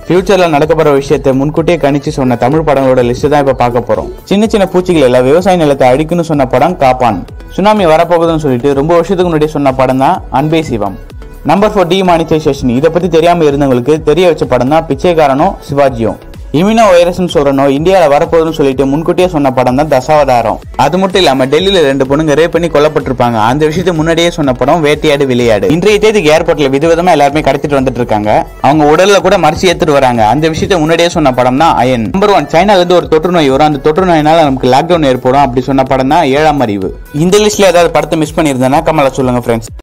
ஃபியூச்சர்ல நடக்க போற விஷயத்தை முன்கூட்டியே கணிச்சு சொன்ன தமிழ் படங்களோட லிஸ்ட் தான் இப்ப பார்க்க போறோம் சின்ன சின்ன பூச்சிகள் எல்லாம் விவசாய நிலத்தை அழிக்குன்னு சொன்ன படம் காப்பான் சுனாமி வரப்போகுதுன்னு சொல்லிட்டு ரொம்ப வருஷத்துக்கு முன்னாடி சொன்ன படம் தான் அன்பே சிவம் நம்பர் ஃபோர் டிமானிட்டைசேஷன் இதை பத்தி தெரியாம இருந்தவங்களுக்கு தெரிய வச்ச படம் தான் பிச்சைக்காரனும் சிவாஜியும் இம்யூனோ வைரஸ்னு சொல்ற நோய் இந்தியாவில் வரப்போகுதுன்னு சொல்லிட்டு முன்கூட்டியே சொன்ன படம் தான் தசாவதாரம் அது மட்டும் இல்லாம டெல்லியில ரெண்டு பொண்ணுங்க ரேப் பண்ணி கொல்லப்பட்டிருப்பாங்க அந்த விஷயத்தை முன்னாடியே சொன்ன படம் வேட்டையாடு விளையாடு இன்றைய தேதிக்கு ஏர்போர்ட்ல விதவிதமா எல்லாருமே கடத்திட்டு வந்துட்டு இருக்காங்க அவங்க உடல்ல கூட மறைச்சு ஏத்துட்டு வராங்க அந்த விஷயத்தை முன்னாடியே சொன்ன படம் தான் அயன் நம்பர் ஒன் சைனால இருந்து ஒரு தொற்று நோய் வரும் அந்த தொற்று நோயினால நமக்கு லாக்டவுன் ஏற்படும் அப்படி சொன்ன படம் தான் ஏழாம் அறிவு இந்த லிஸ்ட்ல ஏதாவது படத்தை மிஸ் பண்ணியிருந்தேன்னா கமலா சொல்லுங்க ஃப்ரெண்ட்ஸ்